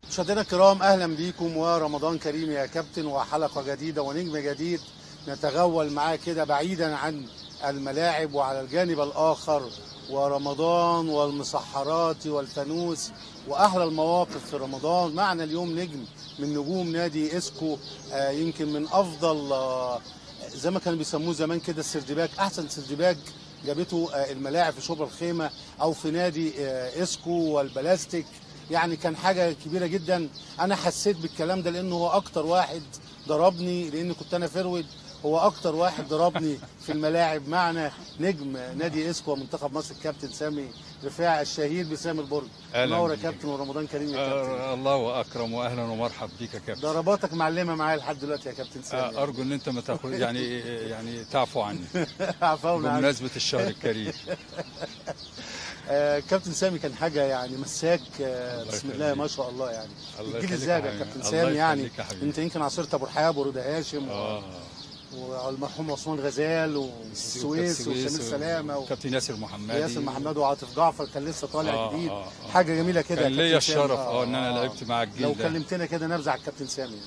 مشاهدينا الكرام اهلا بيكم ورمضان كريم يا كابتن وحلقه جديده ونجم جديد نتغول معاه كده بعيدا عن الملاعب وعلى الجانب الاخر ورمضان والمسحرات والفانوس واحلى المواقف في رمضان معنا اليوم نجم من نجوم نادي اسكو آه يمكن من افضل آه زي ما كانوا بيسموه زمان كده السردباك احسن سردباك جابته آه الملاعب في شبرا الخيمه او في نادي آه اسكو والبلاستيك يعني كان حاجه كبيره جدا انا حسيت بالكلام ده لانه هو اكتر واحد ضربني لان كنت انا فرود هو اكتر واحد ضربني في الملاعب معنا نجم نادي اسكو ومنتخب مصر الكابتن سامي رفاعي الشهير بسامي البرج أهلاً منور يا بيك. كابتن ورمضان كريم يا كابتن آه الله اكرم واهلا ومرحب بيك يا كابتن ضرباتك معلمه معايا لحد دلوقتي يا كابتن سامي آه ارجو ان انت ما تاخد يعني يعني تعفو عني عفونا عنك. بمناسبه الشهر الكريم آه كابتن سامي كان حاجه يعني مساك آه الله بسم الله يخليك. ما شاء الله يعني الله الجيل يخليك الذهبي يا يا حبيبي. كابتن الله سامي يعني يخليك يا حبيبي. انت يمكن عاصرت ابو رحاب ورضا هاشم و- اه والمرحوم عثمان غزال والسويس وشميل سلامه و... كابتن ياسر محمد ياسر محمد وعاطف جعفر كان لسه طالع آه، جديد آه، آه. حاجه جميله كده كان يا ليا كابتن سامي. الشرف اه ان انا لعبت مع الجيل لو ده كلمتنا كده نبذه على الكابتن سامي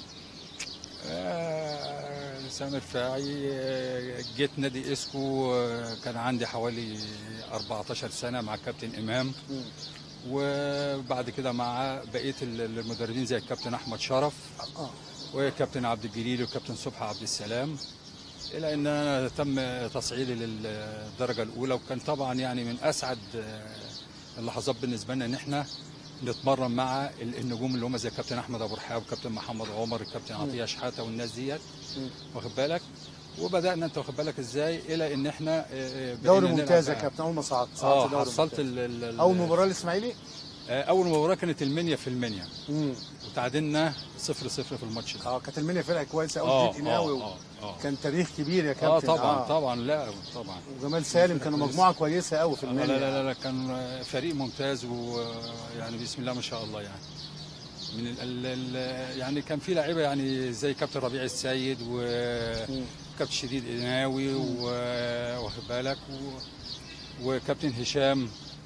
آه، سامر فاعي آه، جيت نادي اسكو آه، كان عندي حوالي 14 سنه مع الكابتن امام مم. وبعد كده مع بقيه ال- المدربين زي الكابتن احمد شرف اه وكابتن عبد الجليل وكابتن صبحي عبد السلام الى ان انا تم تصعيدي للدرجه الاولى وكان طبعا يعني من اسعد آه، اللحظات بالنسبه لنا ان احنا نتمرن مع ال- النجوم اللي هم زي كابتن احمد ابو رحاب وكابتن محمد عمر الكابتن عطيه شحاته والناس ديت مم. واخد بالك وبدانا انت واخد بالك ازاي الى ان احنا آه، آه، دوري بقينا ممتاز يا نلعب- كابتن اول ما صعدت اه صعدت دوري حصلت ممتاز. ال- ال- ال- اول مباراه للاسماعيلي آه، اول مباراه كانت المنيا في المنيا مم. وتعادلنا 0 0 في الماتش ده اه كانت المنيا فرقه كويسه اه قوي جديد قوي اه اه كان تاريخ كبير يا اه كابتن طبعا طبعا لا طبعا وجمال سالم كانوا مجموعه كويسه قوي في لا المنيا لا لا, لا كان فريق ممتاز ويعني بسم الله ما شاء الله يعني من ال ال ال يعني كان في لعيبه يعني زي كابتن ربيع السيد مم. وكابتن شديد قناوي و- واخد بالك و- وكابتن هشام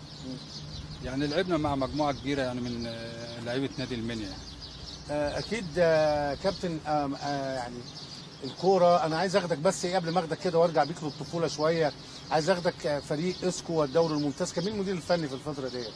يعني لعبنا مع مجموعه كبيره يعني من آه، لعيبه نادي المنيا آه، اكيد آه، كابتن آم، آه، يعني الكوره انا عايز اخدك بس إيه قبل ما اخدك كده وارجع بيك للطفوله شويه عايز اخدك آه، فريق اسكو والدوري الممتاز كان مين المدير الفني في الفتره ديت؟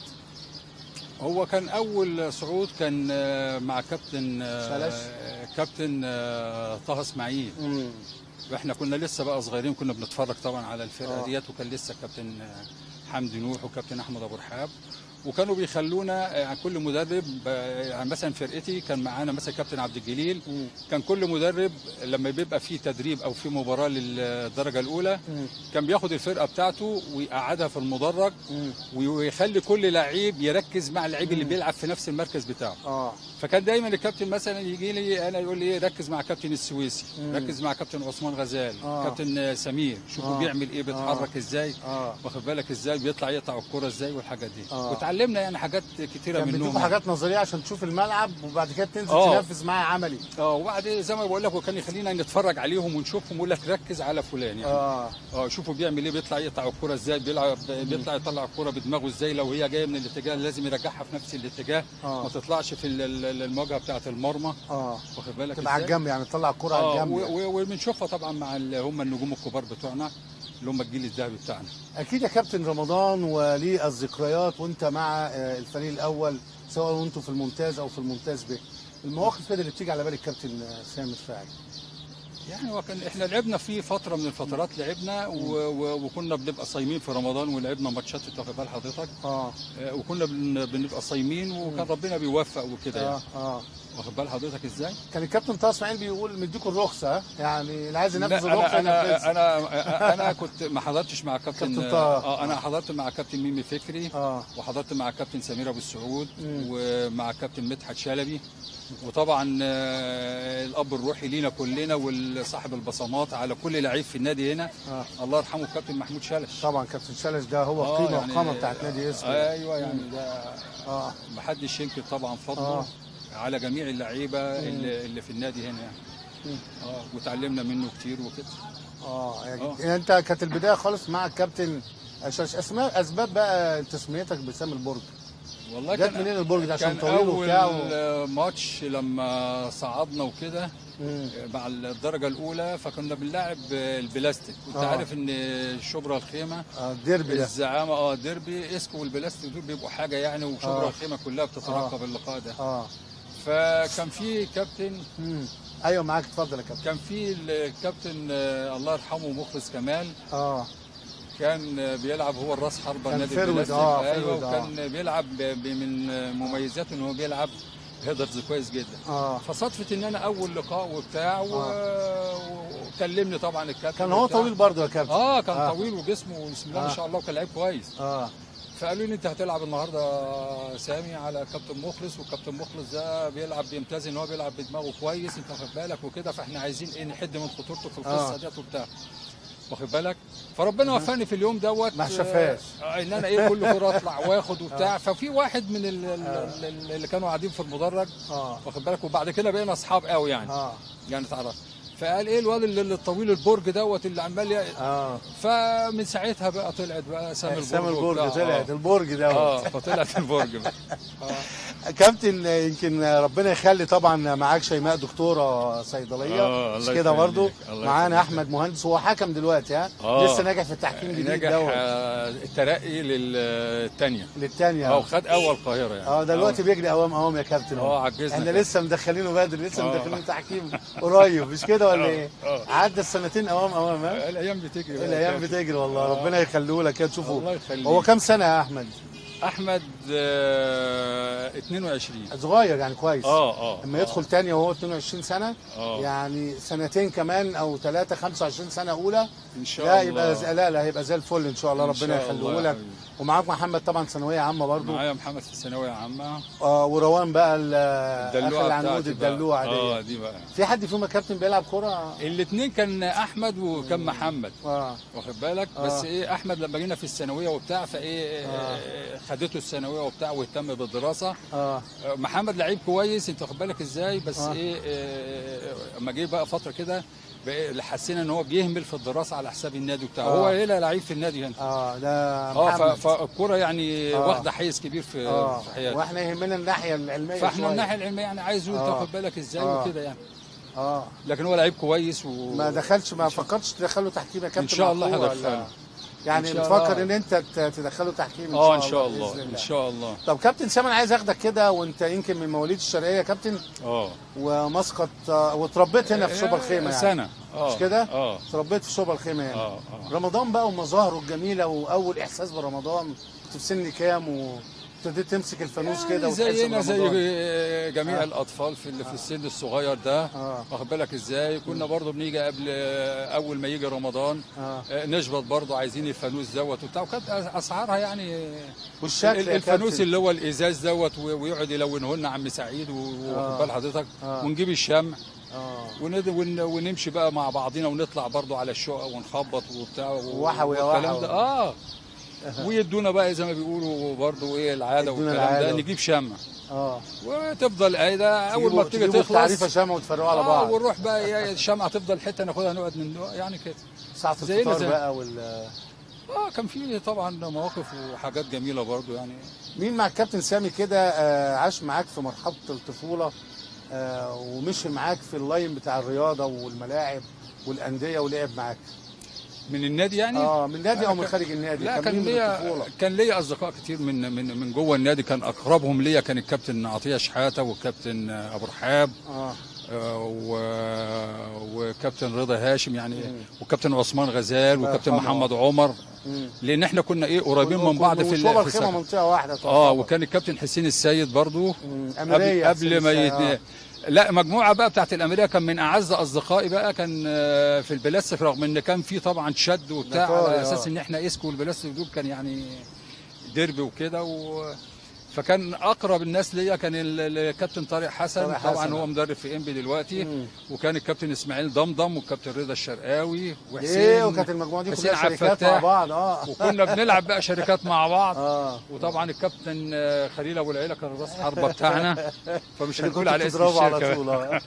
هو كان اول صعود كان آه، مع كابتن آه، شلش؟ كابتن آه، طه اسماعيل مم. واحنا كنا لسه بقى صغيرين كنا بنتفرج طبعا على الفرقه آه. ديت وكان لسه كابتن حمدي نوح وكابتن احمد ابو رحاب وكانوا بيخلونا يعني كل مدرب آه، يعني مثلا فرقتي كان معانا مثلا كابتن عبد الجليل مم. كان كل مدرب لما بيبقى في تدريب او في مباراه للدرجه الاولى مم. كان بياخد الفرقه بتاعته ويقعدها في المدرج مم. ويخلي كل لعيب يركز مع اللعيب اللي مم. بيلعب في نفس المركز بتاعه اه فكان دايما الكابتن مثلا يجي لي انا يقول لي ايه ركز مع كابتن السويسي مم. ركز مع كابتن عثمان غزال آه. كابتن سمير شوفوا آه. بيعمل ايه بيتحرك ازاي اه واخد بالك ازاي بيطلع يقطع الكرة ازاي والحاجات دي آه. وتعلمنا يعني حاجات كتيره كان منهم بيديكوا حاجات نظريه عشان تشوف الملعب وبعد كده تنزل آه. تنفذ معاه عملي اه وبعد زي ما بقول لك وكان يخلينا نتفرج عليهم ونشوفهم ويقول لك ركز على فلان يعني اه اه شوفوا بيعمل ايه بيطلع يقطع الكرة ازاي بيلعب بيطلع يطلع الكرة بدماغه ازاي لو هي جايه من الاتجاه لازم يرجعها في نفس الاتجاه آه. ما تطلعش في ال- ال- المواجهه بتاعه المرمى اه واخد بالك تبقى على ازاي؟ الجنب يعني تطلع الكوره على اه الجنب و- يعني. و- وبنشوفها طبعا مع ال- هم النجوم الكبار بتوعنا اللي هم الجيل الذهبي بتاعنا اكيد يا كابتن رمضان وليه الذكريات وانت مع آه، الفريق الاول سواء وانتم في الممتاز او في الممتاز ب المواقف كده اللي بتيجي على بال الكابتن آه، سامي الفاعل يعني هو كان احنا لعبنا في فتره من الفترات لعبنا و... و... وكنا بنبقى صايمين في رمضان ولعبنا ماتشات انت واخد بال حضرتك اه آه، وكنا بن... بنبقى صايمين وكان ربنا بيوفق وكده اه يعني اه واخد بال حضرتك ازاي؟ كان الكابتن طه اسماعيل بيقول مديكوا الرخصه ها؟ يعني اللي عايز لا ينفذ الرخصه انا ينفذها. انا انا انا كنت ما حضرتش مع كابتن كابتن طه. اه انا حضرت مع كابتن ميمي فكري اه وحضرت مع كابتن سمير ابو السعود مم. ومع كابتن مدحت شلبي وطبعا آه، الاب الروحي لينا كلنا وصاحب البصمات على كل لعيب في النادي هنا اه الله يرحمه الكابتن محمود شلش طبعا كابتن شلش ده هو آه، القيمه يعني- والقامه بتاعت نادي اسمه ايوه يعني ده اه محدش ينكر طبعا فضله آه. على جميع اللعيبه اللي, اللي في النادي هنا يعني مم. اه وتعلمنا منه كتير وكده اه يعني آه. يعني انت كانت البدايه خالص مع الكابتن شلش اسماء اسباب بقى تسميتك بسام البرج والله جت منين البرج ده عشان كان طويل اول وبتاع و... ماتش لما صعدنا وكده مم. مع الدرجه الاولى فكنا بنلعب البلاستيك وانت آه. عارف ان شبرا الخيمه اه الديربي ده الزعامه اه ديربي اسكو والبلاستيك دول بيبقوا حاجه يعني وشبرا آه. الخيمه كلها بتترقب اللقاء ده اه فكان في كابتن مم. ايوه معاك اتفضل يا كابتن كان في الكابتن آه، الله يرحمه مخلص كمال اه كان بيلعب هو الراس حربة كان نادي فيرود، البلاستيك آه، ايوه فيرود، آه. وكان بيلعب ب- من مميزاته ان هو بيلعب هيدرز كويس جدا اه فصدفه ان انا اول لقاء وبتاع و... وكلمني طبعا الكابتن كان هو وبتاع. طويل برضه يا كابتن اه كان آه. طويل وجسمه بسم الله آه. ما شاء الله وكان لعيب كويس اه فقالوا لي انت هتلعب النهارده سامي على كابتن مخلص والكابتن مخلص ده بيلعب بيمتاز ان هو بيلعب بدماغه كويس انت واخد بالك وكده فاحنا عايزين ايه نحد من خطورته في القصه آه. ديت وبتاع واخد بالك فربنا وفقني في اليوم دوت ما شافهاش. آه، ان انا ايه كل كره اطلع واخد وبتاع ففي واحد من ال- ال- ال- اللي كانوا قاعدين في المدرج اه واخد بالك وبعد كده بقينا اصحاب قوي يعني اه يعني تعرف فقال ايه الواد اللي اللي الطويل البرج دوت اللي عمال ي- اه فمن ساعتها بقى طلعت بقى سامي البرج سام البرج وبتاع. طلعت البرج ده اه فطلعت البرج بقى آه. كابتن يمكن ربنا يخلي طبعا معاك شيماء دكتوره صيدليه آه، مش الله كده يخليك، برضو الله معانا يخليك. احمد مهندس هو حكم دلوقتي ها آه. لسه ناجح في التحكيم جديد نجح دوت آه، الترقي للثانيه للثانيه اه خد اول القاهره يعني اه دلوقتي بيجري اوام اوام يا كابتن أهو. اه عجزنا احنا كده. لسه مدخلينه بدري لسه آه. مدخلينه تحكيم قريب مش كده ولا آه، ايه؟ آه. عدى السنتين اوام اوام ها؟ الايام بتجري بقى الايام كده. بتجري والله آه. ربنا يخليه لك كده تشوفه الله يخليك. هو كام سنه يا احمد؟ احمد آه 22 صغير يعني كويس اه اه لما آه. يدخل تاني وهو 22 سنه آه. يعني سنتين كمان او ثلاثه 25 سنه اولى ان شاء لا الله يبقى زي لا لا هيبقى زي الفل ان شاء الله إن ربنا شاء الله يخليه يا لك حبيبي. ومعاك محمد طبعا ثانويه عامه برضو معايا محمد في الثانويه عامه آه وروان بقى ال- اخر الدلوعه العنقود بتاعتي بقى. الدلوعه دي اه دي بقى في حد فيهم يا كابتن بيلعب كوره الاثنين كان احمد وكان محمد اه واخد بالك آه. بس ايه احمد لما جينا في الثانويه وبتاع فايه آه. آه. خدته الثانويه وبتاع واهتم بالدراسه اه آه، محمد لعيب كويس انت واخد بالك ازاي بس آه. آه. ايه آه، اما جه بقى فتره كده بقى- اللي حسينا ان هو بيهمل في الدراسه على حساب النادي بتاعه آه. هو هنا لعيب في النادي هنا اه ده اه ف- محمد فالكوره يعني آه. واخده حيز كبير في, اه في حياتي واحنا يهمنا الناحيه العلميه فاحنا شوية. من الناحيه العلميه يعني عايزه انت آه. واخد بالك ازاي آه. وكده يعني اه لكن هو لعيب كويس و ما دخلش ما فكرتش تدخله تحكيم يا كابتن ان شاء الله مع أخوه هدخله ولا- يعني إن شاء بتفكر الله. ان انت ت- تدخله تحكيم اه ان شاء الله بإذن ان شاء الله طب كابتن سام انا عايز اخدك كده وانت يمكن من مواليد الشرقيه يا كابتن اه ومسقط آه، واتربيت هنا في شبرا الخيمه يعني سنه اه مش كده؟ اه اتربيت في شبرا الخيمه هنا اه اه رمضان بقى ومظاهره الجميله واول احساس برمضان كنت في سن كام وابتديت تمسك الفانوس كده وتحس زينا زي برمضان جميع آه. الاطفال في ال- في السن الصغير ده اه واخد بالك ازاي كنا برضو بنيجي قبل اول ما يجي رمضان اه آه، نشبط برضو عايزين الفانوس دوت وبتاع وكانت اسعارها يعني والشكل ال- يا الفانوس كابتن. اللي هو الازاز دوت و- ويقعد يلونه لنا عم سعيد و- آه. واخد بال حضرتك آه. ونجيب الشمع اه وند- ون- ونمشي بقى مع بعضينا ونطلع برضو على الشقق ونخبط وبتاع و- وحوي يا والكلام وحوي. ده اه ويدونا بقى زي ما بيقولوا برضو ايه العاده يدونا والكلام ده العادة. نجيب شمع اه وتفضل قاعده اول ما تجيبوا- بتيجي تجيبوا التعريفه تخلص شامه وتفرقوا على آه بعض ونروح بقى إيه، الشمعة تفضل حته ناخدها نقعد من يعني كده ساعه زينا الفطار زي- بقى وال اه كان في طبعا مواقف وحاجات جميله برضو يعني مين مع الكابتن سامي كده آه، عاش معاك في مرحله الطفوله آه، ومشي معاك في اللاين بتاع الرياضه والملاعب والانديه ولعب معاك من النادي يعني اه من نادي او من كان- خارج النادي لا مين كان من ليا الطفوله كان ليا اصدقاء كتير من من من جوه النادي كان اقربهم ليا كان الكابتن عطيه شحاته والكابتن ابو رحاب اه آه، و- وكابتن رضا هاشم يعني مم. وكابتن عثمان غزال الله وكابتن يرحمه. محمد عمر مم. لان احنا كنا ايه قريبين من بعض في وشبرا ال- في الخيمه السكن. منطقه واحده اه تعتبر. وكان الكابتن حسين السيد برضو مم. قبل, أميرية قبل حسين ما السيد، يت... لا مجموعه بقى بتاعت الامريه كان من اعز اصدقائي بقى كان آه، في البلاستيك رغم ان كان في طبعا شد وبتاع ده طاري، على اساس آه. ان احنا اسكو والبلاستيك دول كان يعني ديربي وكده و... فكان اقرب الناس ليا كان ال- الكابتن طارق حسن طارق طبعا حسن. هو مدرب في انبي دلوقتي مم. وكان الكابتن اسماعيل ضمضم والكابتن رضا الشرقاوي وحسين ايه وكانت المجموعه دي حسين كلها عبد شركات مع الفتاح. بعض اه وكنا بنلعب بقى شركات مع بعض اه وطبعا الكابتن آه، خليل ابو العيله كان راس حربه بتاعنا فمش اللي هنقول كنت على اسم بتضربه على الشركه طول آه.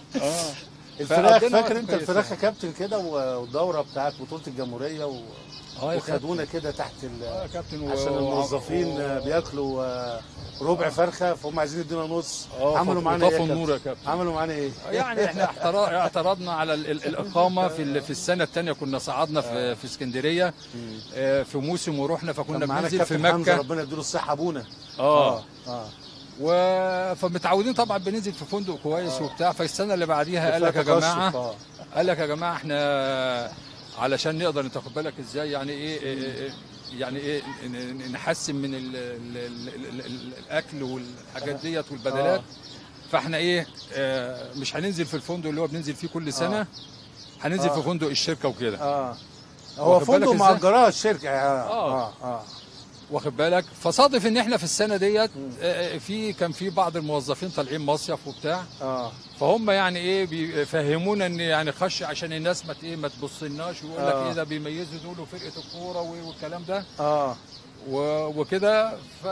اه الفراخ فقضينا فاكر وقت انت كويس الفراخ يا يعني. كابتن كده والدوره بتاعت بطوله الجمهوريه و... اه يا وخدونا كده تحت ال- اه يا كابتن و- عشان و- الموظفين و- بياكلوا آه، ربع فرخه فهم عايزين يدونا نص اه عملوا ف- معانا ايه يا وطفوا كابتن؟ النور يا كابتن عملوا معانا ايه؟ يعني احنا احترا- اعترضنا على ال- ال- الاقامه في ال- في السنه الثانيه كنا صعدنا في في اسكندريه آه، في موسم ورحنا فكنا كان معانا بننزل في كابتن حمزه مكه ربنا يديله الصحه ابونا اه اه و... فمتعودين طبعا بننزل في فندق كويس وبتاع فالسنه اللي بعديها قال لك يا وفيها جماعه تقشف، آه. قال لك يا جماعه احنا علشان نقدر انت خد بالك ازاي يعني ايه, إيه, إيه يعني ايه ن- ن- نحسن من ال ال ال ال ال الاكل والحاجات ديت والبدلات آه. فاحنا ايه آه مش هننزل في الفندق اللي هو بننزل فيه كل سنه آه. هننزل آه. في فندق الشركه وكده اه هو واخد بالك فندق إزاي؟ مأجراه الشركه اه آه. اه اه واخد بالك فصادف ان احنا في السنه ديت آه، في كان في بعض الموظفين طالعين مصيف وبتاع اه فهم يعني ايه بيفهمونا ان يعني خش عشان الناس ما ت- ايه ما تبصلناش ويقول لك آه. ايه ده بيميزوا دول وفرقه الكوره و- والكلام ده اه و- وكده ف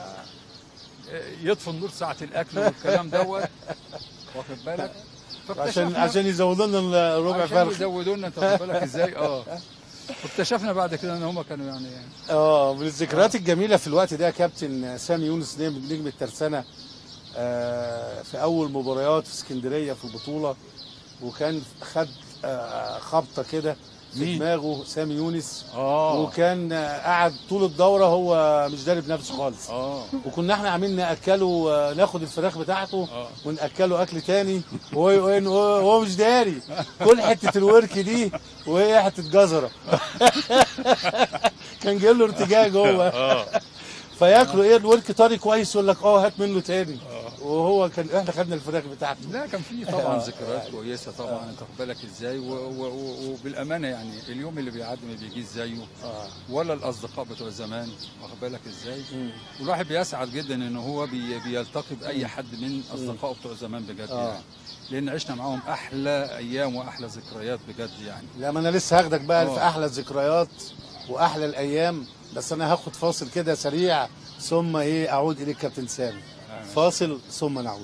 يطفوا النور ساعه الاكل والكلام دوت واخد بالك عشان فاكتشفنا- عشان يزودوا لنا الربع عشان فرخ يزودوا لنا انت واخد بالك ازاي اه واكتشفنا بعد كده ان هم كانوا يعني اه من الذكريات الجميله في الوقت ده يا كابتن سامي يونس نجم نجم الترسانه آه في اول مباريات في اسكندريه في البطوله وكان خد آه خبطه كده في مين؟ دماغه سامي يونس اه وكان آه، قعد طول الدوره هو مش دارب نفسه خالص اه وكنا احنا عاملين ناكله آه، ناخد الفراخ بتاعته آه. وناكله اكل تاني وهو وهو- وهو مش داري كل حته الورك دي وهي حته جزره كان جايب له ارتجاج هو اه فياكلوا ايه الورك طري كويس يقول لك اه هات منه تاني وهو كان احنا خدنا الفراخ بتاعته لا كان في طبعا ذكريات كويسه طبعا انت خد بالك ازاي و- و- و- وبالامانه يعني اليوم اللي بيعدي ما بيجيش زيه اه ولا الاصدقاء بتوع زمان واخد بالك ازاي والواحد بيسعد جدا ان هو بي بيلتقي باي حد من اصدقائه بتوع زمان بجد آه. يعني لان عشنا معاهم احلى ايام واحلى ذكريات بجد يعني لا ما انا لسه هاخدك بقى آه. في احلى الذكريات واحلى الايام بس انا هاخد فاصل كده سريع ثم ايه اعود اليك كابتن سامي فاصل ثم نعود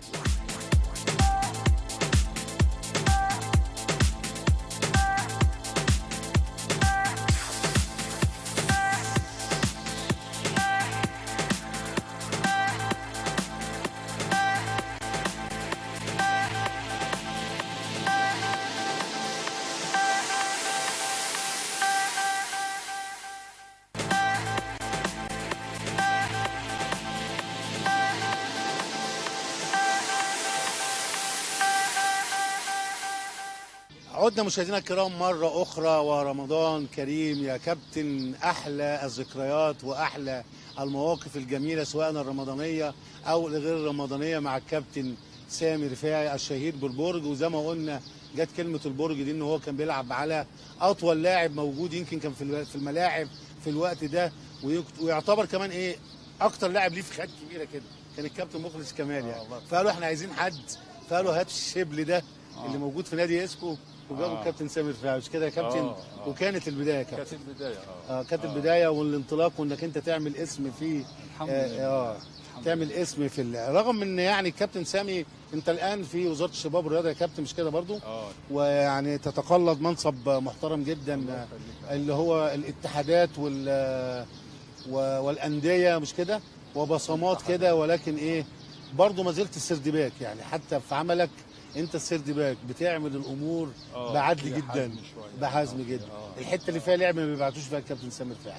عدنا مشاهدينا الكرام مرة أخرى ورمضان كريم يا كابتن أحلى الذكريات وأحلى المواقف الجميلة سواء الرمضانية أو الغير الرمضانية مع الكابتن سامي رفاعي الشهير بالبرج وزي ما قلنا جت كلمة البرج دي إن هو كان بيلعب على أطول لاعب موجود يمكن كان في الو- في الملاعب في الوقت ده ويك- ويعتبر كمان إيه أكتر لاعب ليه في خد كبيرة كده كان الكابتن مخلص كمال يعني فقالوا إحنا عايزين حد فقالوا هات الشبل ده اللي موجود في نادي اسكو وجابوا آه. الكابتن سامر رفاعي مش كده يا كابتن آه، آه. وكانت البدايه يا كابتن كانت البدايه اه اه كانت البدايه والانطلاق وانك انت تعمل اسم في الحمد آه، لله اه الحمد تعمل اسم في ال- رغم ان يعني الكابتن سامي انت الان في وزاره الشباب والرياضه يا كابتن مش كده برضو اه ويعني تتقلد منصب محترم جدا الله يخليك. اللي هو الاتحادات وال و- والانديه مش كده وبصمات كده ولكن ايه برضه ما زلت السردباك يعني حتى في عملك انت السردباك بتعمل الامور آه، بعدل فيها جدا حزم شوية. بحزم آه، جدا آه. الحته اللي فيها لعب ما بيبعتوش فيها الكابتن سامر فاعل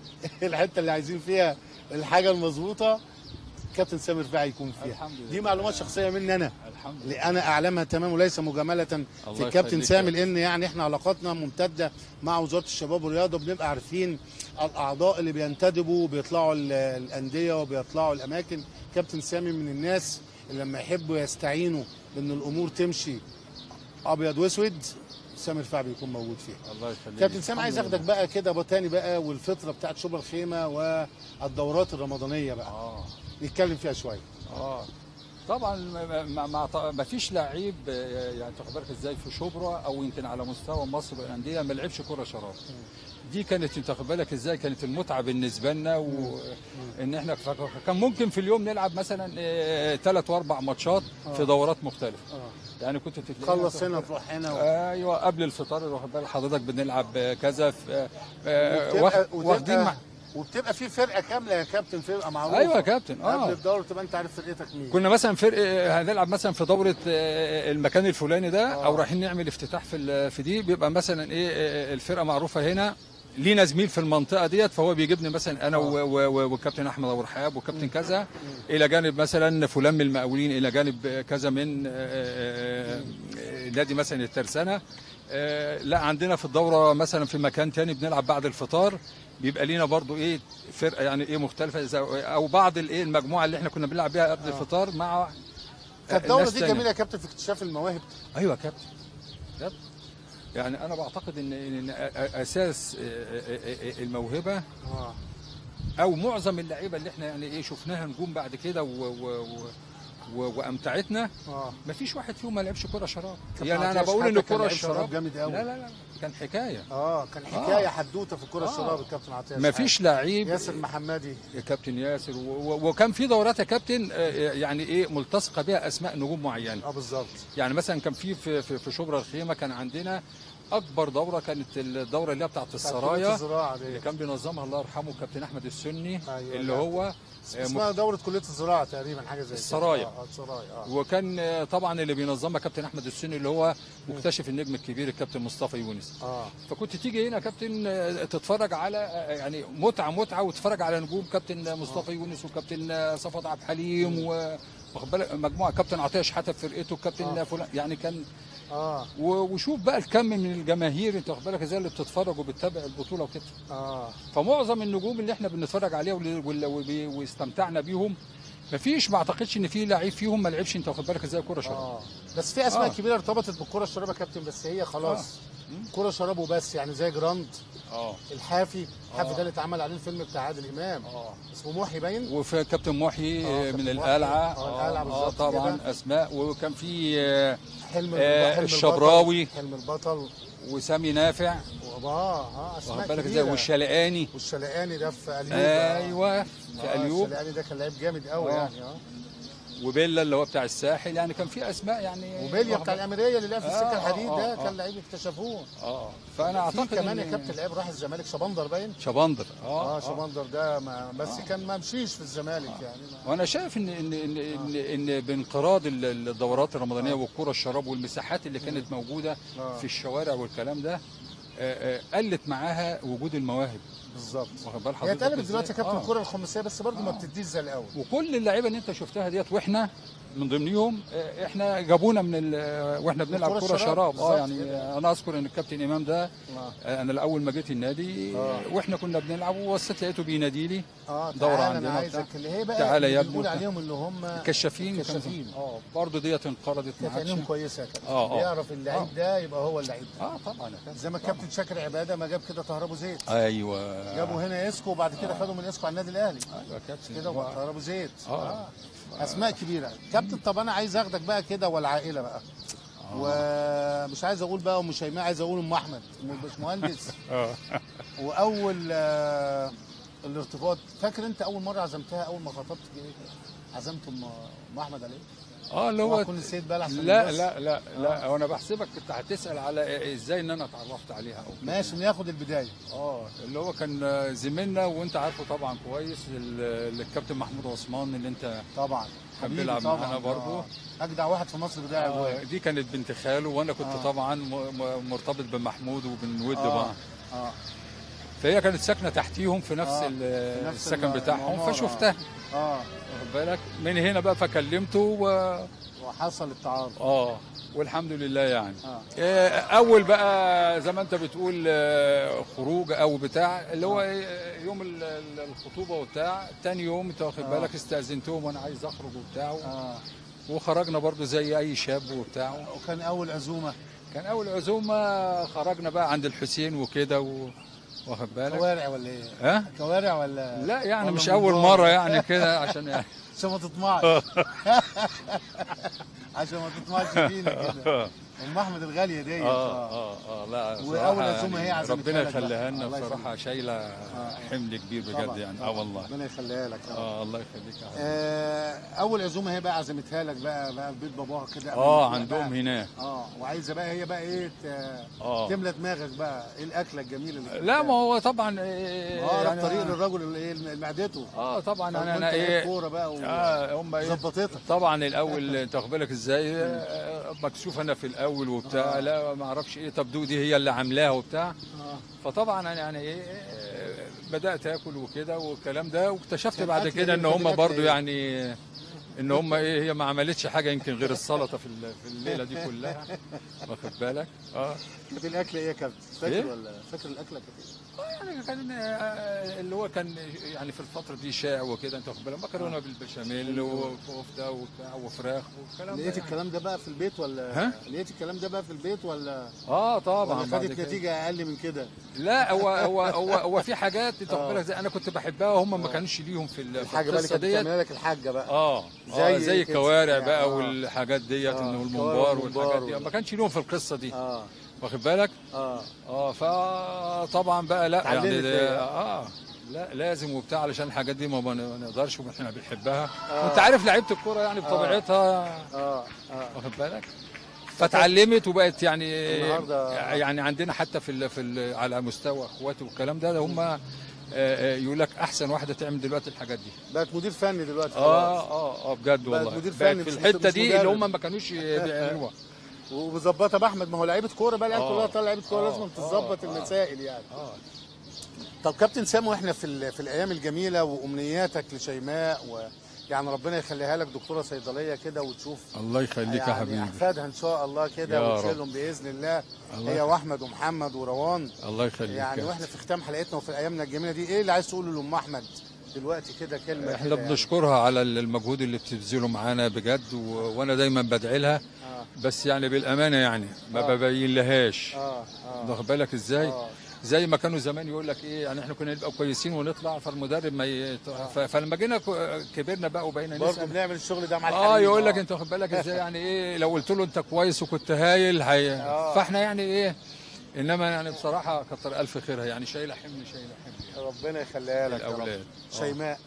الحته اللي عايزين فيها الحاجه المظبوطه كابتن سامر فاعل يكون فيها الحمد لله. دي معلومات شخصيه مني انا الحمد اللي لله انا اعلمها تمام وليس مجامله في الله الكابتن يخليك سامي يا لان يعني احنا علاقاتنا ممتده مع وزاره الشباب والرياضه بنبقى عارفين الاعضاء اللي بينتدبوا وبيطلعوا ال- الانديه وبيطلعوا الاماكن كابتن سامي من الناس اللي لما يحبوا يستعينوا ان الامور تمشي ابيض واسود سامر فعل بيكون موجود فيها الله يخليك كابتن سامي عايز الحمد اخدك بقى كده بقى تاني بقى والفتره بتاعت شبرا الخيمه والدورات الرمضانيه بقى اه نتكلم فيها شويه اه طبعا ما- ما ما ما فيش لعيب آه، يعني تاخد بالك ازاي في شبرا او يمكن على مستوى مصر والانديه ما لعبش كره شراب دي كانت انت واخد بالك ازاي كانت المتعه بالنسبه لنا وان احنا ف- كان ممكن في اليوم نلعب مثلا ثلاث واربع ماتشات في دورات مختلفه اه يعني كنت تتلاقينا تخلص هنا تروح هنا و... ايوه قبل الفطار واخد بال حضرتك بنلعب كذا في آه، وبتبقى, واخد- واخدين مع وتبقى, وبتبقى في فرقه كامله يا كابتن فرقه معروفه ايوه يا كابتن قبل اه الدورة تبقى انت عارف فرقتك مين كنا مثلا فرق هنلعب مثلا في دوره آه، المكان الفلاني ده آه. او رايحين نعمل افتتاح في ال- في دي بيبقى مثلا ايه آه، الفرقه معروفه هنا لينا زميل في المنطقه ديت فهو بيجيبني مثلا انا و- و- و- والكابتن احمد ابو رحاب والكابتن كذا الى جانب مثلا فلان من المقاولين الى جانب كذا من آه، آه، آه، نادي مثلا الترسانه آه، لا عندنا في الدوره مثلا في مكان تاني بنلعب بعد الفطار بيبقى لينا برضو ايه فرقه يعني ايه مختلفه إذا- او بعض الايه المجموعه اللي احنا كنا بنلعب بيها قبل الفطار مع كانت الدورة ناس دي تانية. جميلة يا كابتن في اكتشاف المواهب ايوه يا كابتن كابتن. يعني انا بعتقد ان ان أ- اساس الموهبه اه او معظم اللعيبه اللي احنا يعني ايه شفناها نجوم بعد كده و و و و وامتعتنا اه ما فيش واحد فيهم ما لعبش كره شراب كابتن يعني انا عطية بقول ان شحاتة كان الكره لعيب شراب الشراب جامد قوي. لا لا لا كان حكايه اه كان حكاية حدوتة في الكرة آه. الشراب الكابتن عطية ما فيش لعيب ياسر محمدي يا كابتن ياسر و- و- وكان في دورات يا كابتن آه، يعني ايه ملتصقه بها اسماء نجوم معينه اه بالظبط يعني مثلا كان في في في, في شبرا الخيمه كان عندنا اكبر دوره كانت الدوره اللي هي بتاعت بتاعت كرة السرايا الزراعة اللي دي كان بينظمها الله يرحمه كابتن احمد السني أيوة، اللي لا. هو آه، اسمها دورة كلية الزراعة تقريبا حاجة زي كده. السرايا. اه آه، السرايا اه وكان آه، طبعا اللي بينظمها كابتن احمد السني اللي هو مكتشف النجم الكبير الكابتن مصطفى يونس اه فكنت تيجي هنا يا كابتن آه، تتفرج على آه، يعني متعه متعه وتتفرج على نجوم كابتن مصطفى يونس وكابتن آه، صفوت عبد الحليم و واخد بالك مجموعه كابتن عطيه شحاته في فرقته كابتن آه. فلان يعني كان اه و- وشوف بقى الكم من الجماهير انت واخد بالك ازاي اللي بتتفرج وبتتابع البطوله وكده اه فمعظم النجوم اللي احنا بنتفرج عليها واللي- واللي- وبي- واستمتعنا بيهم مفيش ما اعتقدش ان في لعيب فيهم ما لعبش انت واخد بالك ازاي كوره شراب اه بس في اسماء آه. كبيرة ارتبطت بالكرة الشراب يا كابتن بس هي خلاص كرة شراب وبس يعني زي جراند اه الحافي الحافي آه. ده اللي اتعمل عليه الفيلم بتاع عادل امام اه اسمه محي باين وفي كابتن محي آه، آه، كابتن من محي. القلعه آه، القلعة آه بالظبط طبعا كده. اسماء وكان في آه، حلم آه، حلم الشبراوي. البطل حلم البطل وسامي نافع اه اه اسماء واخد بالك ازاي كبيرة. والشلقاني والشلقاني ده في اليوب ايوه آه. في آه، اليوب الشلقاني ده كان لعيب جامد قوي آه. يعني اه وبيلا اللي هو بتاع الساحل يعني كان في اسماء يعني وبيليا واخد بتاع بالك- الاميريه اللي لعب في آه، السكه آه، الحديد ده آه، كان آه. لعيب اكتشفوه اه فانا في اعتقد كمان إن- يا كابتن لعيب راح الزمالك شبندر باين شبندر اه, اه شبندر ده ما بس كان ما مشيش في الزمالك يعني ما. وانا شايف ان ان ان ان, إن بانقراض ال- الدورات الرمضانيه والكره الشراب والمساحات اللي كانت موجوده آه. في الشوارع والكلام ده آه، آه، قلت معاها وجود المواهب بالظبط واخد بال هي حضرتك اتقلبت إزاي؟ دلوقتي يا كابتن آه. الكره الخماسيه بس برضه ما آه. بتديش زي الاول وكل اللعيبه اللي انت شفتها ديت واحنا من ضمنهم آه، احنا جابونا من ال- واحنا بنلعب الكرة كره الشراب، شراب اه بالظبط يعني كده. آه، انا اذكر ان الكابتن امام ده اه آه، انا الاول ما جيت النادي آه. واحنا كنا بنلعب ووصلت لقيته بينادي لي اه دورة تعالى انا عندنا عايزك وبتاع. اللي هي بقى تعالى اللي يا ابني بنقول وبتاع. عليهم اللي هم كشافين كشافين. اه برضه ديت انقرضت ما كانت عينيهم عادش كويسه يا كابتن آه، آه. بيعرف اللعيب آه. ده يبقى هو اللعيب ده اه طبعا يا كابتن. زي ما الكابتن شاكر عباده ما جاب كده طهربو زيت ايوه جابوا هنا اسكو وبعد كده خدوا من اسكو على النادي الاهلي ايوه يا كابتن كده وبقى طهربو زيت آه. اسماء كبيره كابتن طب انا عايز اخدك بقى كده والعائله بقى ومش عايز اقول بقى ام شيماء عايز اقول ام احمد ام الباشمهندس اه واول آه، الارتباط فاكر انت اول مره عزمتها اول ما خطبت كده عزمت ام أم احمد عليه اه اللي هو هو كل السيد بقى عشان لا الناس. لا لا لا وانا بحسبك كنت هتسال على ازاي ان انا اتعرفت عليها او كده. ماشي ناخد البدايه اه اللي هو كان زميلنا وانت عارفه طبعا كويس ال- الكابتن محمود عثمان اللي انت طبعا كان حبيبي بيلعب طبعا معانا برضه. آه. اجدع واحد في مصر بتاع آه ابويا دي كانت بنت خاله وانا كنت آه. طبعا م- م- مرتبط بمحمود وبنود آه. بعض اه فهي كانت ساكنه تحتيهم في نفس آه. ال- في نفس السكن الم- بتاعهم العمارة. فشفتها اه واخد بالك من هنا بقى فكلمته و... وحصل التعارف اه والحمد لله يعني اه آه، اول بقى زي ما انت بتقول آه، خروج او بتاع اللي هو آه، يوم ال- ال- الخطوبه وبتاع تاني يوم انت واخد آه. بالك استاذنتهم وانا عايز اخرج وبتاع اه وخرجنا برضو زي اي شاب وبتاع وكان اول عزومه كان اول عزومه خرجنا بقى عند الحسين وكده و... واخد بالك كوارع ولا ايه؟ ها كوارع ولا لا يعني ولا مش اول منظار؟ مره يعني كده عشان يعني عشان ما تطمعش عشان ما تطمعش فينا كده ام احمد الغاليه ديت اه اه اه لا وأول بصراحة عزومة هي عزمتها ربنا لك بقى. يخليها لنا الله بصراحه شايله حمل كبير بجد طبعاً، يعني اه طبعاً. والله ربنا يخليها لك يا رب. اه الله يخليك يا حبيبي آه، اول عزومه هي بقى عزمتها لك بقى بقى في بيت باباها كده قبل اه ما تروح عندهم بقى. هناك اه وعايزه بقى هي بقى ايه ت- اه تملى دماغك بقى ايه الاكله الجميله اللي لا ما هو طبعا إيه اه يعني طريق للرجل اللي ايه معدته اه طبعا طب انا وانت انا لعيب ايه كوره بقى اه هم ايه وظبطتك طبعا الاول انت واخد بالك ازاي آه، مكسوف انا في الاول وبتاع آه. لا ما اعرفش ايه طب دودي هي اللي عاملاها وبتاع اه فطبعا انا يعني ايه آه، بدات اكل وكده والكلام ده واكتشفت كان بعد أكل كده إيه؟ ان كان هم الأكل برضو إيه؟ يعني ان هم ايه هي ما عملتش حاجه يمكن غير السلطه في ال- في الليله دي كلها واخد بالك اه كانت الاكل ايه يا كابتن فاكر إيه؟ ولا فاكر الاكله كانت ايه يعني كان آه، اللي هو كان يعني في الفتره دي شائع وكده انت واخد بالك مكرونه بالبشاميل وكفته وبتاع وفراخ والكلام ده لقيت يعني. الكلام ده بقى في البيت ولا ها؟ لقيت الكلام ده بقى في البيت ولا اه طبعا ولا بعد خدت كده. نتيجه اقل من كده لا هو هو هو هو في حاجات انت واخد آه. بالك زي انا كنت بحبها وهم ما كانش ليهم في ال- في الحاجه بقى اللي القصه كانت ديت بتعملها لك الحاجه بقى اه زي زي إيه زي كده؟ الكوارع يعني بقى آه. والحاجات ديت آه، انه الكوارع الممبار والممبار والحاجات دي وال- ما كانش ليهم في القصه دي اه واخد بالك اه اه فطبعا بقى لا اتعلمت يعني إيه؟ ده- اه لا لازم وبتاع علشان الحاجات دي ما بن- نقدرش واحنا بنحبها آه. انت عارف لعيبه الكوره يعني بطبيعتها اه اه واخد بالك فتعلمت وبقت يعني النهاردة- يعني عندنا حتى في ال في ال على مستوى اخواتي والكلام ده هم آه، آه، يقول لك احسن واحده تعمل دلوقتي الحاجات دي بقت مدير فني دلوقتي اه خلاص اه اه بجد بقت والله مدير بقت فني في مش- الحته مش دي اللي مدرب. هم ما كانوش بيعملوها وبظبطها باحمد ما هو لعيبه كوره بقى العيال آه. كلها طالعه لعيبه كوره آه. لازم تظبط آه. المسائل يعني اه طب كابتن سامو احنا في ال- في الايام الجميله وامنياتك لشيماء و يعني ربنا يخليها لك دكتوره صيدليه كده وتشوف الله يخليك يا يعني حبيبي احفادها ان شاء الله كده يا رب. وتشيلهم باذن الله الله هي يخليك. واحمد ومحمد وروان الله يخليك يعني يا واحنا في ختام حلقتنا وفي ايامنا الجميله دي ايه اللي عايز تقوله لام احمد دلوقتي كده كلمه احنا كده يعني. بنشكرها على المجهود اللي بتبذله معانا بجد و... وانا دايما بدعي لها اه بس يعني بالامانه يعني ما آه. ببين لهاش اه اه واخد بالك ازاي آه. زي ما كانوا زمان يقول لك ايه يعني احنا كنا نبقى كويسين ونطلع فالمدرب ما ي... ف... فلما جينا ك- كبرنا بقى وبقينا برضه نسال بنعمل الشغل ده مع اه الحريم يقول لك انت واخد بالك ازاي يعني ايه لو قلت له انت كويس وكنت هايل هي آه. فاحنا يعني ايه انما يعني بصراحه كتر الف خيرها يعني شايله حمل شايله حمل ربنا يخليها لك يا رب الاولاد آه. شيماء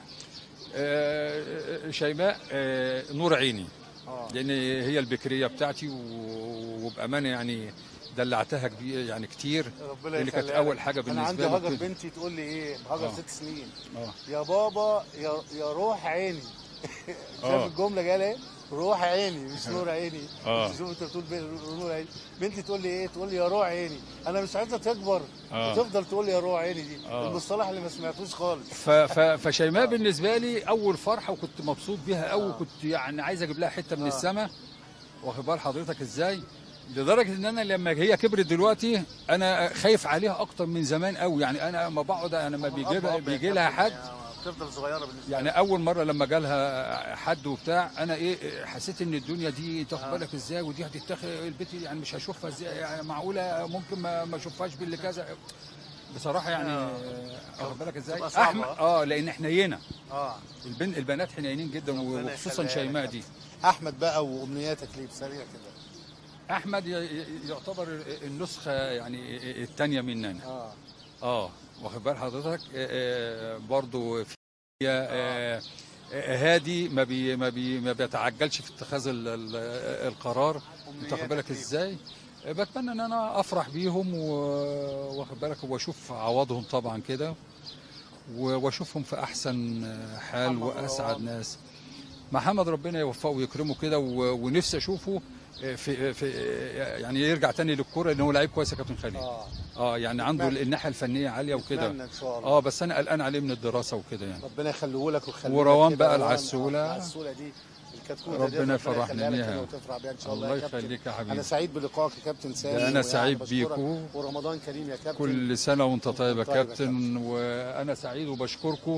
آه، شيماء آه، نور عيني اه لان هي البكريه بتاعتي و- وبامانه يعني دلعتها كبير يعني كتير ربنا لان كانت يخليها اول لك. حاجه انا بالنسبه عندي لي هاجر كده. بنتي تقول لي ايه هاجر آه. ست سنين اه يا بابا يا يا روح عيني شايف آه. الجمله جايه ايه روح عيني مش نور عيني آه. انت شوف انت بتقول بي- نور عيني بنتي تقول لي ايه تقول لي يا روح عيني انا مش عايزها تكبر آه. وتفضل تقول لي يا روح عيني دي آه. المصطلح اللي ما سمعتوش خالص ف- ف- فشيماء بالنسبه لي اول فرحه وكنت مبسوط بيها قوي آه. كنت يعني عايز اجيب لها حته من آه. السماء واخد بال حضرتك ازاي لدرجه ان انا لما هي كبرت دلوقتي انا خايف عليها اكتر من زمان قوي يعني انا لما بقعد انا لما بيجي لها بيجي لها حد بتفضل صغيره بالنسبه يعني اول مره لما جالها حد وبتاع انا ايه حسيت ان الدنيا دي تاخد بالك ازاي ودي هتتاخد البيت يعني مش هشوفها ازاي يعني معقوله ممكن ما ما اشوفهاش باللي كذا بصراحه يعني آه. واخد بالك ازاي تبقى صعبة. احمد اه لان حنينه اه البن البنات حنينين جدا ربنا وخصوصا يخليها لك شيماء يا دي احمد بقى وامنياتك ليه بسريع كده احمد ي- ي- يعتبر النسخه يعني الثانيه مننا اه اه واخد بال حضرتك آه، آه، برضو في آه، آه، هادي ما بي ما بي ما بيتعجلش في اتخاذ ال- ال- القرار انت واخد بالك ليه؟ ازاي آه، بتمنى ان انا افرح بيهم و- واخد بالك واشوف عوضهم طبعا كده و- واشوفهم في احسن حال محمد واسعد مروان. ناس محمد ربنا يوفقه ويكرمه كده و- ونفسي اشوفه في في يعني يرجع تاني للكوره لان هو لعيب كويس يا كابتن خالد اه اه يعني عنده نتمنى. الناحيه الفنيه عاليه وكده اتمنى ان شاء الله اه بس انا قلقان عليه من الدراسه وكده يعني ربنا يخليه لك ويخليه وروان لك كده. بقى روان، العسولة. آه، العسوله دي الكتكوته دي ربنا ربنا يفرحنا يخليها لك بيها. كده وتفرح بيها ان شاء الله الله يا كابتن. يخليك يا حبيبي انا سعيد بلقائك يا كابتن سامي ده أنا ويعني سعيد بشكرك. بيكو. ورمضان كريم يا كابتن كل سنه وانت طيب يا طيب يا كابتن وانا سعيد وبشكركم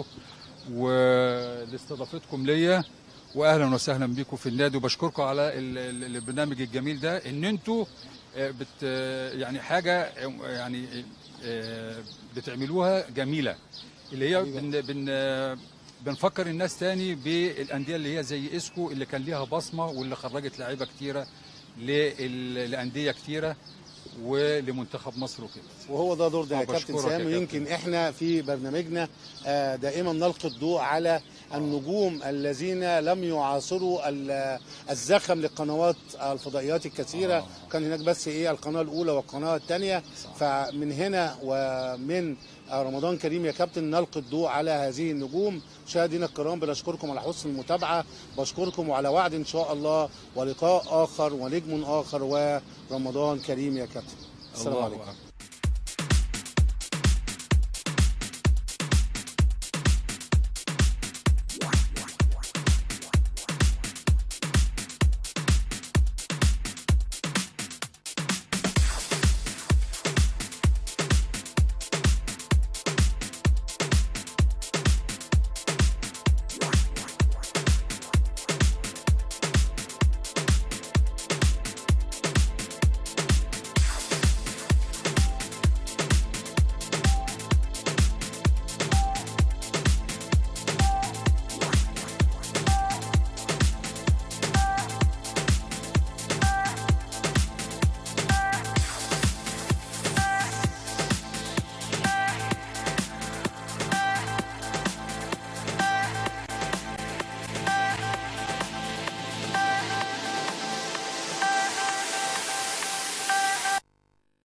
ولاستضافتكم ليا واهلا وسهلا بيكم في النادي وبشكركم على ال- ال- البرنامج الجميل ده ان انتوا آه، بت آه، يعني حاجه آه، يعني آه، بتعملوها جميله اللي هي حبيبي. بن بن آه، بنفكر الناس تاني بالانديه اللي هي زي اسكو اللي كان ليها بصمه واللي خرجت لعيبه كتيره لل- لانديه كتيره ولمنتخب مصر وكده وهو ده دور ده يا آه، كابتن بشكرك يا سام ويمكن كابتن. احنا في برنامجنا آه، دائما نلقي الضوء على النجوم الذين لم يعاصروا ال- الزخم للقنوات الفضائيات الكثيره آه. كان هناك بس ايه القناه الاولى والقناه الثانيه صح. فمن هنا ومن آه، رمضان كريم يا كابتن نلقي الضوء على هذه النجوم مشاهدينا الكرام بنشكركم على حسن المتابعه بشكركم وعلى وعد ان شاء الله ولقاء اخر ونجم اخر ورمضان كريم يا كابتن السلام الله عليكم أكبر.